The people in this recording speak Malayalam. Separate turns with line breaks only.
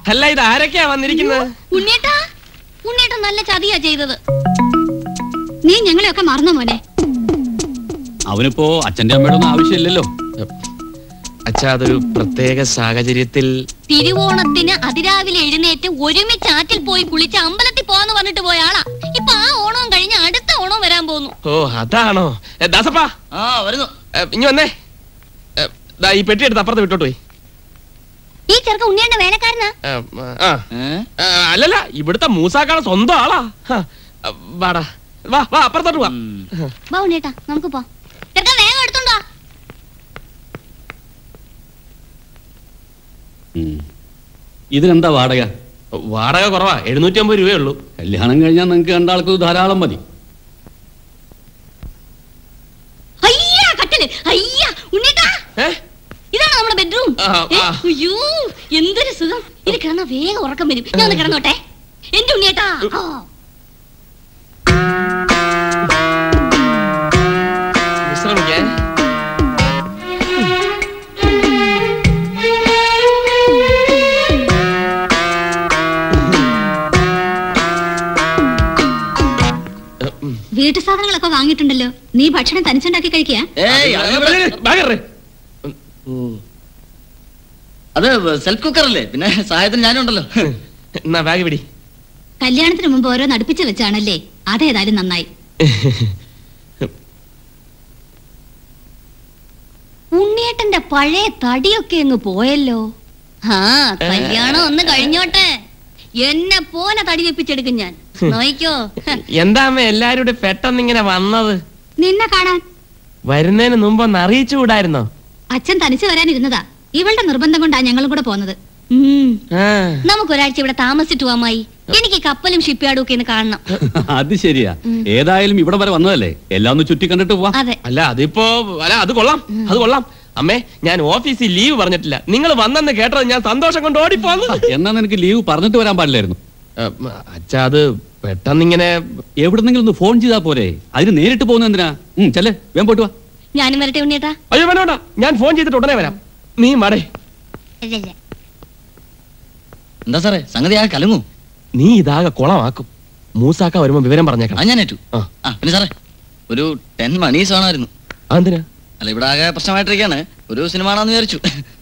അല്ല ഇത് ആരൊക്കെയാ വന്നിരിക്കുന്നത്
ഉണ്ണേട്ടാ ഉണ്ണേട്ടൻ നല്ല ചതിയാ ചെയ്തത് നീ ഞങ്ങളെയൊക്കെ മറന്ന മോനെ
അവനിപ്പോ അച്ഛന്റെ അമ്മയുടെ ഒന്നും ആവശ്യമില്ലല്ലോ
അച്ഛാ അതൊരു പ്രത്യേക സാഹചര്യത്തിൽ
തിരുവോണത്തിന് അതിരാവിലെ എഴുന്നേറ്റ് ഒരുമിച്ച് ആറ്റിൽ പോയി കുളിച്ച് അമ്പലത്തിൽ പോവാന്ന് പറഞ്ഞിട്ട് പോയ ആളാ ഇപ്പൊ ആ ഓണവും കഴിഞ്ഞ് അടുത്ത ഓണവും വരാൻ പോകുന്നു
ഓ അതാണോ ഏ, ദാസപ്പാ
ആ വരുന്നു
ഏ, ഇഞ്ഞി വന്നേ ഏ, ദാ ഈ പെട്ടി എടുത്ത് അപ്പുറത്ത് വിട്ടോട്ട് പോയി
ഈ ചെറുക്ക ഉണ്ണിയുടെ വേലക്കാരനാ
ഏ, ആ
ഏ?
ആ, അല്ലല്ല ഇവിടുത്തെ മൂസാക്കാണ് സ്വന്തം ആളാ ഹാ, ആ, വാടാ വാ വാ അപ്പുറത്തോട്ട് വാ
ഉം.
വാ ഉണ്ണേട്ടാ നമുക്ക് പോ ചെറുക്ക വേഗം എടുത്തോണ്ടോ
ഉം. ഇതിനെന്താ വാടക
വാടക കുറവാ എഴുന്നൂറ്റി അമ്പത് രൂപയേ ഉള്ളൂ
കല്യാണം കഴിഞ്ഞാൽ നിങ്ങൾക്ക് രണ്ടാൾക്ക് ധാരാളം മതി
അയ്യാ കട്ടില് അയ്യാ ഉണ്ണേട്ടാ
ഏ
ഇതാണ് നമ്മുടെ ബെഡ്റൂം
ആ, ആ.
അയ്യോ എന്തൊരു സുഖം ഇത് കിടന്നാ വേഗം ഉറക്കം വരും ഞാൻ ഒന്ന് കിടന്നോട്ടെ എന്റെ ഉണ്ണിയേട്ടാ ആ.
വിശ്രമിക്കേ
വീട്ടു സാധനങ്ങളൊക്കെ വാങ്ങിയിട്ടുണ്ടല്ലോ നീ ഭക്ഷണം തനിച്ചുണ്ടാക്കി കഴിക്കുക
ഏയ് അത്
ബാഗറേ
ഓ. അത് സെൽഫ് കുക്കർ അല്ലേ പിന്നെ സഹായത്തിന് ഞാനും ഉണ്ടല്ലോ
എന്നാ ബാഗ് പിടി
കല്യാണത്തിന് മുമ്പ് ഓരോ നടുപ്പിച്ച് വെച്ചാണല്ലേ അതേതായാലും നന്നായി ഉണ്ണിയേട്ടന്റെ പഴയ തടിയൊക്കെ അങ്ങ് പോയല്ലോ ആ കല്യാണം ഒന്ന് കഴിഞ്ഞോട്ടെ എന്നെ പോലെ തടി വെപ്പിച്ചെടുക്കും ഞാൻ നോയിക്കോ ഹ,
എന്താ അമ്മ എല്ലാരും കൂടെ പെട്ടെന്ന് ഇങ്ങനെ വന്നത്
നിന്നെ കാണാൻ
വരുന്നതിന് മുമ്പ് ഒന്ന് അറിയിച്ചുകൂടായിരുന്നോ
അച്ഛൻ തനിച്ച് വരാനിരുന്നതാ ഇവളുടെ നിർബന്ധം കൊണ്ടാ ഞങ്ങളും കൂടെ പോന്നത് ഉം.
ആ
നമുക്ക് ഒരാഴ്ച ഇവിടെ താമസിച്ചിട്ട് പോവാമായി എനിക്ക് കപ്പലും ഷിപ്പ്യാർഡും ഒക്കെ ഒന്ന് കാണണം
അത് ശരിയാ ഏതായാലും ഇവിടെ വരെ വന്നതല്ലേ എല്ലാം ഒന്ന് ചുറ്റി കണ്ടിട്ട് പോവാം
അതെ
അല്ല അതിപ്പോ അല്ല അത് കൊള്ളാം അത് കൊള്ളാം അമ്മേ ഞാൻ ഓഫീസിൽ ലീവ് പറഞ്ഞിട്ടില്ല നിങ്ങൾ വന്നെന്ന് കേട്ടത് ഞാൻ സന്തോഷം കൊണ്ട് ഓടിപ്പോന്നു
എന്നാ നിനക്ക് ലീവ് പറഞ്ഞിട്ട് വരാൻ പാടില്ലായിരുന്നു
അച്ഛാ അത് പെട്ടെന്നിങ്ങനെ
എവിടുന്നെങ്കിലും ഒന്ന് ഫോൺ ചെയ്താ പോരെ അതിന് നേരിട്ട് പോകുന്ന എന്തിനാ ഉം ചെല്ലേ വേഗം പോയിട്ട് വാ
ഞാനും വരട്ടെ ഉണ്ണിയേട്ടാ
അയ്യോ വേണ്ട വേണ്ട ഞാൻ ഫോൺ ചെയ്തിട്ട് ഉടനെ വരാം നീ മടേ
എന്താ സാറേ സംഗതി ആ കലങ്ങൂ
നീ ഇതാകെ കുളമാക്കും മൂസാക്ക വരുമ്പോ വിവരം
ആ
പറഞ്ഞേക്കണം
ഞാൻ ഏറ്റു
ആ.
ആ പിന്നെ സാറേ ഒരു ടെൻ മണീസ് വേണമായിരുന്നു
അതെന്തിനാ
അല്ല ഇവിടെ ആകെ പ്രശ്നമായിട്ടിരിക്കാണ് ഒരു സിനിമ ആണെന്ന് വിചാരിച്ചു